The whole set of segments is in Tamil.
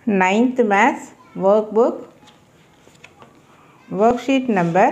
ninth maths workbook worksheet number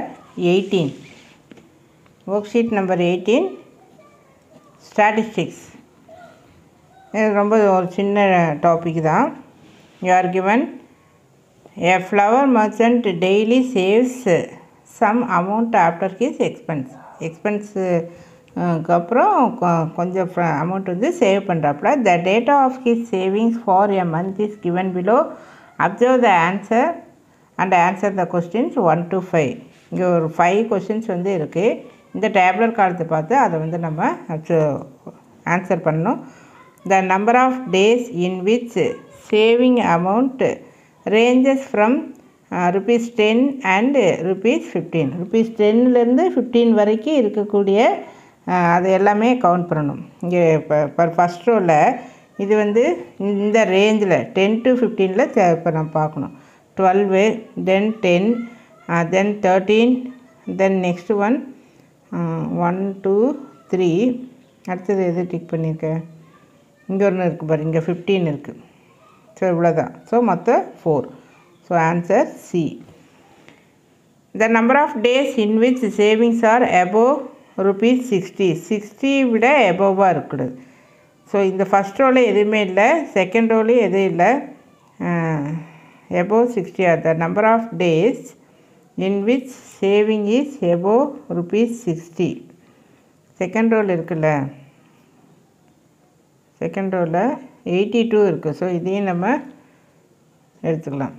18 worksheet number 18 statistics இது ரொம்ப ஒரு சின்ன டாபிக் தான் you are given a flower merchant daily saves some amount after his expense expense க்கு அப்புறம் கொ- கொஞ்சம் அமௌண்ட் வந்து சேவ் பண்ணுறாப்புல the data of his savings for a month is given below observe the answer and answer the questions one to five இங்கே ஒரு ஃபைவ் கொஸ்டின்ஸ் வந்து இருக்குது இந்த டேப்லெட் காலத்தை பார்த்து அதை வந்து நம்ம ஆன்சர் பண்ணணும் the number of days in which saving amount ranges from rupees ten and rupees fifteen rupees டென்லேருந்து ஃபிஃப்டீன் வரைக்கும் இருக்கக்கூடிய அஹ், அது எல்லாமே கவுண்ட் பண்ணணும் இங்கே இப்போ பர் ஃபஸ்ட் ரோவில் இது வந்து இந்த ரேஞ்சில் டென் டு ஃபிஃப்டீனில் இப்போ நம்ம பார்க்கணும் twelve then ten then thirteen then next one one two three அடுத்தது எது டிக் பண்ணியிருக்கேன் இங்கே ஒன்று இருக்குது பாரு இங்கே ஃபிஃப்டீன் இருக்குது ஸோ இவ்வளோதான் ஸோ மொத்தம் four so answer C the number of days in which savings are above rupees sixty sixty விட எபோவாக இருக்கக்கூடாது ஸோ இந்த ஃபஸ்ட் ரோவில் எதுவுமே இல்லை செகண்ட் ரோலையும் எதுவும் இல்லை above sixty are the number of days in which saving is above rupees sixty second row இருக்குல்ல செகண்ட் ரோவில் எயிட்டி டூ இருக்குது ஸோ இதையும் நம்ம எடுத்துக்கலாம்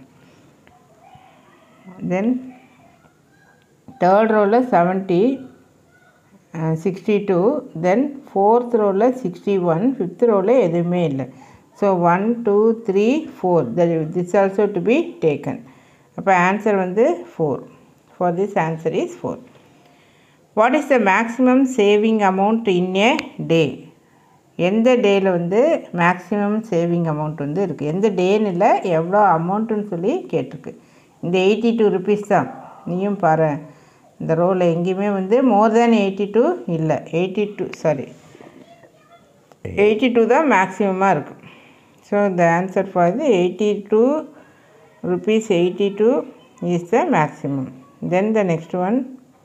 தென் தேர்ட் ரோவில் seventy sixty two then fourth ரோவில் சிக்ஸ்டி ஒன் ஃபிஃப்த் ரோவில் எதுவுமே இல்லை so one two three four this also to be taken அப்போ ஆன்சர் வந்து four for this answer is four what is the maximum saving amount in a day எந்த டேயில் வந்து மேக்ஸிமம் சேவிங் அமௌண்ட் வந்து இருக்குது எந்த டேன்னு இல்லை எவ்வளோ அமௌண்ட்டுன்னு சொல்லி கேட்டிருக்கு இந்த எயிட்டி டூ ருபீஸ் தான் நீயும் பாரு இந்த ரோவில் எங்கேயுமே வந்து மோர் தேன் எயிட்டி டூ இல்லை eighty two sorry eighty two தான் மேக்ஸிமமாக இருக்குது so the answer for the eighty two rupees eighty two is the maximum then the next one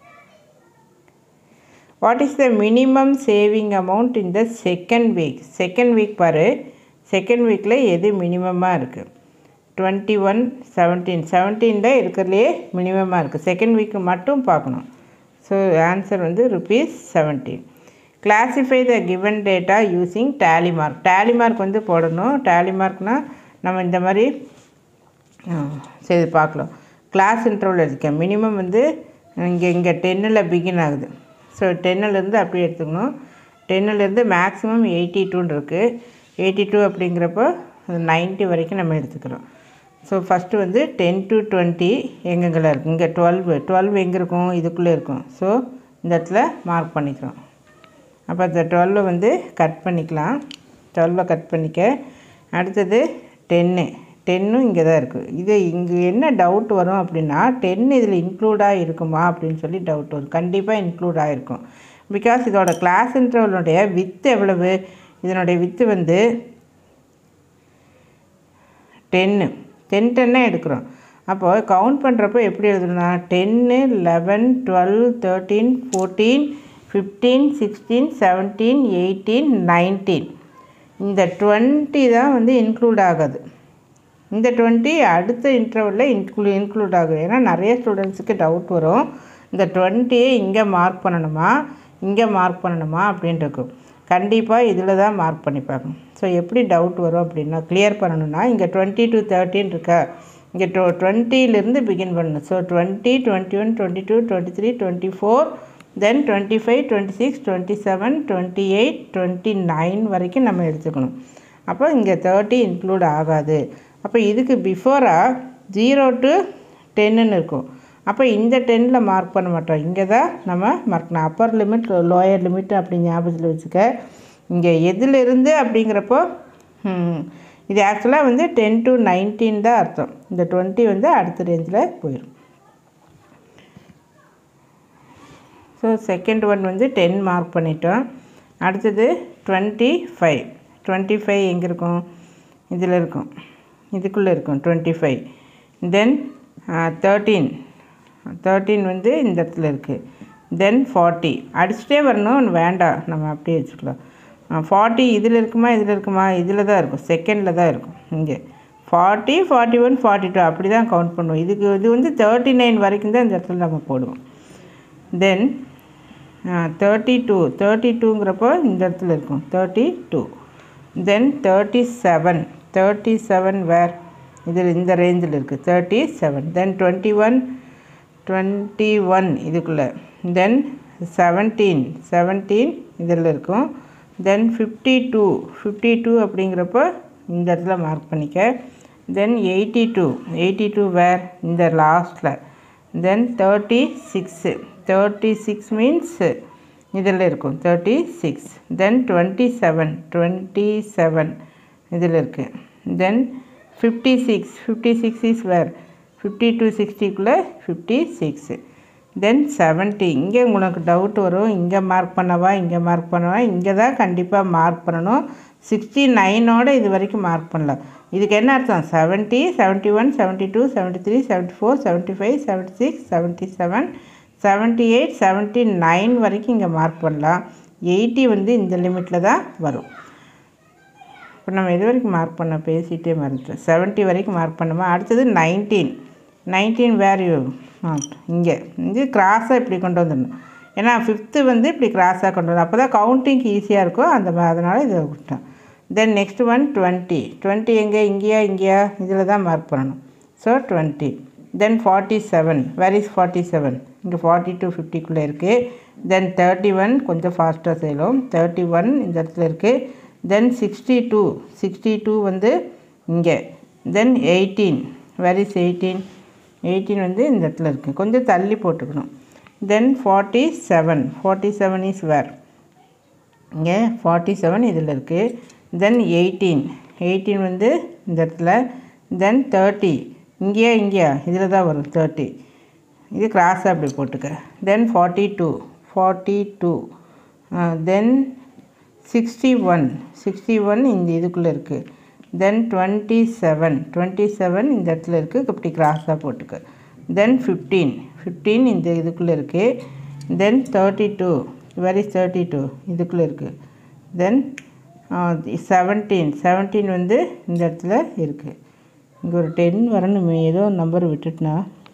what is the minimum saving amount in the second week second week பாரு செகண்ட் வீக்கில் எது மினிமமாக இருக்குது டுவெண்ட்டி ஒன் செவன்டீன் செவன்டீனில் இருக்கிறதுலையே மினிமமாக இருக்குது செகண்ட் வீக்கு மட்டும் பார்க்கணும் ஸோ ஆன்சர் வந்து rupees seventeen classify the given data using tally mark tally mark வந்து போடணும் டேலி மார்க்னால் நம்ம இந்த மாதிரி ம், சரி பார்க்கலாம் கிளாஸ் இன்டர்வல் இருக்கேன் மினிமம் வந்து இங்கே இங்கே டென்னில் பிகின் ஆகுது ஸோ டென்னிலேருந்து அப்படியே எடுத்துக்கணும் டென்னிலேருந்து மேக்ஸிமம் எயிட்டி டூன்னு இருக்குது எயிட்டி டூ அப்படிங்கிறப்போ நைன்ட்டி வரைக்கும் நம்ம எடுத்துக்கிறோம் ஸோ ஃபஸ்ட்டு வந்து டென் டு டுவெண்ட்டி எங்கெங்கெல்லாம் இருக்குது இங்கே டுவெல்வு டுவெல்வ் எங்கே இருக்கும் இதுக்குள்ளே இருக்கும் ஸோ இந்த இடத்துல மார்க் பண்ணிக்கிறோம் அப்போ இந்த டுவெல்வை வந்து கட் பண்ணிக்கலாம் டுவெல்வை கட் பண்ணிக்க அடுத்தது டென்னு டென்னும் இங்கே தான் இருக்குது இது இங்கே என்ன டவுட் வரும் அப்படின்னா டென் இதில் இன்க்ளூடாக இருக்குமா அப்படின்னு சொல்லி டவுட் வரும் கண்டிப்பாக இன்க்ளூட் ஆகிருக்கும் பிகாஸ் இதோட கிளாஸ் இன்டர்வலுடைய வித்து எவ்வளவு இதனுடைய வித்து வந்து டென்னு டென் டென்னாக எடுக்கிறோம் அப்போ கவுண்ட் பண்ணுறப்போ எப்படி எழுதணும்னா டென்னு eleven twelve thirteen fourteen fifteen sixteen seventeen eighteen nineteen இந்த டுவெண்ட்டி தான் வந்து இன்க்ளூட் ஆகாது இந்த டுவெண்ட்டி அடுத்த இன்டர்வலில் இன்க்ளூ இன்க்ளூட் ஆகும் ஏன்னா நிறைய ஸ்டூடெண்ட்ஸுக்கு டவுட் வரும் இந்த டுவெண்ட்டியை இங்கே மார்க் பண்ணணுமா இங்கே மார்க் பண்ணணுமா அப்படின்ட்டு இருக்கும் கண்டிப்பாக இதில் தான் மார்க் பண்ணி பார்க்கணும் ஸோ எப்படி டவுட் வரும் அப்படின்னா கிளியர் பண்ணணும்னா இங்கே டுவெண்ட்டி டு தேர்ட்டின் இருக்கா இங்கே டொ டுவெண்ட்டிலேருந்து பிகின் பண்ணணும் so twenty twenty one twenty two twenty three twenty four then twenty five twenty six twenty seven twenty eight twenty nine வரைக்கும் நம்ம எடுத்துக்கணும் அப்போ இங்கே தேர்ட்டி இன்க்ளூட் ஆகாது அப்போ இதுக்கு பிஃபோராக ஜீரோ டு டென்னுன்னு இருக்கும் அப்போ இந்த டென்னில் மார்க் பண்ண மாட்டோம் இங்கே தான் நம்ம மார்க் பண்ண அப்பர் லிமிட் லோயர் லிமிட் அப்படி ஞாபகத்தில் வச்சுக்க இங்கே எதிலிருந்து அப்படிங்கிறப்போ ம், இது ஆக்சுவலாக வந்து டென் டு நைன்டீன் தான் அர்த்தம் இந்த டுவெண்ட்டி வந்து அடுத்த ரேஞ்சில் போயிடும் ஸோ செகண்ட் ஒன் வந்து டென் மார்க் பண்ணிட்டோம் அடுத்தது டுவெண்ட்டி ஃபைவ் டுவெண்ட்டி ஃபைவ் எங்கே இருக்கும் இதில் இருக்கும் இதுக்குள்ளே இருக்கும் twenty five then thirteen thirteen வந்து இந்த இடத்துல இருக்குது தென் ஃபார்ட்டி அடிச்சுட்டே வரணும் வேண்டாம் நம்ம அப்படியே வச்சுக்கலாம் ஃபார்ட்டி இதில் இருக்குமா இதில் இருக்குமா இதில் தான் இருக்கும் செகண்டில் தான் இருக்கும் இங்கே forty forty one forty two அப்படி தான் கவுண்ட் பண்ணுவோம் இதுக்கு இது வந்து தேர்ட்டி நைன் வரைக்கும் தான் இந்த இடத்துல நம்ம போடுவோம் தென் தேர்ட்டி டூ தேர்ட்டி டூங்கிறப்போ இந்த இடத்துல இருக்கும் thirty two then thirty seven thirty seven where இதில் இந்த ரேஞ்சில் இருக்குது thirty seven then twenty one twenty one இதுக்குள்ளே தென் செவன்டீன் செவன்டீன் இதில் இருக்கும் then fifty two fifty two அப்படிங்கிறப்போ இந்த இடத்துல மார்க் பண்ணிக்க then eighty two eighty two where இந்த லாஸ்ட்டில் then thirty six thirty six means இதில் இருக்கும் thirty six then twenty seven twenty seven இதில் இருக்குது then fifty six fifty six is where fifty to சிக்ஸ்டிக்குள்ளே ஃபிஃப்டி சிக்ஸு தென் செவன்ட்டி இங்கே உங்களுக்கு டவுட் வரும் இங்கே மார்க் பண்ணவா இங்கே மார்க் பண்ணவா இங்கே தான் கண்டிப்பாக மார்க் பண்ணணும் சிக்ஸ்டி நைனோட இது வரைக்கும் மார்க் பண்ணலாம் இதுக்கு என்ன அர்த்தம் seventy seventy one seventy two seventy three seventy four seventy five seventy six seventy seven seventy eight seventy nine வரைக்கும் இங்கே மார்க் பண்ணலாம் எயிட்டி வந்து இந்த லிமிட்டில் தான் வரும் இப்போ நம்ம எது வரைக்கும் மார்க் பண்ண பேசிகிட்டே மறந்துட்டோம் செவன்ட்டி வரைக்கும் மார்க் பண்ணுமா அடுத்தது நைன்டீன் நைன்டீன் வேல்யூ இங்கே இது கிராஸாக இப்படி கொண்டு வந்துடணும் ஏன்னா ஃபிஃப்த்து வந்து இப்படி கிராஸாக கொண்டு வரணும் அப்போ தான் கவுண்டிங்க்கு ஈஸியாக இருக்கும் அந்த மா- அதனால் இதை விட்டோம் then next one twenty twenty எங்கே இங்கேயா இங்கேயா இதில் தான் மார்க் பண்ணணும் so twenty then forty seven where is forty seven இங்கே ஃபார்ட்டி டு ஃபிஃப்டிக்குள்ளே இருக்குது தென் தேர்ட்டி ஒன் கொஞ்சம் ஃபாஸ்ட்டாக செய்யலாம் தேர்ட்டி ஒன் இந்த இடத்துல இருக்குது then sixty two sixty two வந்து இங்கே then eighteen where is eighteen eighteen வந்து இந்த இடத்துல இருக்குது கொஞ்சம் தள்ளி போட்டுக்கணும் then forty seven forty seven is where இங்கே ஃபார்ட்டி செவன் இதில் இருக்குது தென் எயிட்டீன் எயிட்டீன் வந்து இந்த இடத்துல தென் தேர்ட்டி இங்கேயா இங்கேயா இதில் தான் வரும் தேர்ட்டி இது கிராஸாக அப்படி போட்டுக்க then forty two forty two then sixty one sixty one இந்த இதுக்குள்ளே இருக்குது then twenty seven twenty seven இந்த இடத்துல இருக்குது இப்படி கிராஸாக போட்டுக்க தென் ஃபிஃப்டீன் ஃபிஃப்டீன் இந்த இதுக்குள்ளே இருக்குது then thirty two very thirty two இதுக்குள்ளே இருக்குது தென் செவன்டீன் செவன்டீன் வந்து இந்த இடத்துல இருக்குது இங்கே ஒரு டென் வரணும் ஏதோ நம்பர் விட்டுட்டுனா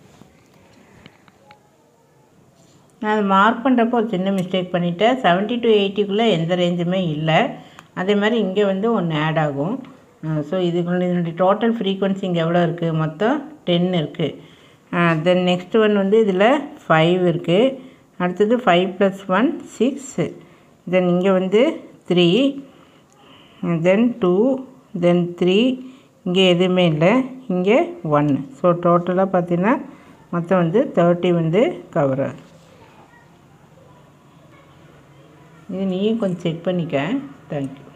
நான் அதை மார்க் பண்ணுறப்போ ஒரு சின்ன மிஸ்டேக் பண்ணிட்டேன் செவன்ட்டி டு எயிட்டிக்குள்ளே எந்த ரேஞ்சுமே இல்லை அதே மாதிரி இங்கே வந்து ஒன்று ஆட் ஆகும் ஸோ இதுக்குள்ள இதனுடைய டோட்டல் ஃப்ரீக்வன்சி இங்கே எவ்வளோ இருக்குது மொத்தம் டென் இருக்குது தென் நெக்ஸ்ட் ஒன் வந்து இதில் ஃபைவ் இருக்குது அடுத்தது five plus one six then இங்கே வந்து three then two then three இங்கே எதுவுமே இல்லை இங்கே ஒன் ஸோ டோட்டலாக பார்த்தீங்கன்னா மொத்தம் வந்து தேர்ட்டி வந்து கவர் ஆகுது இது நீயும் கொஞ்சம் செக் பண்ணிக்க தேங்க்யூ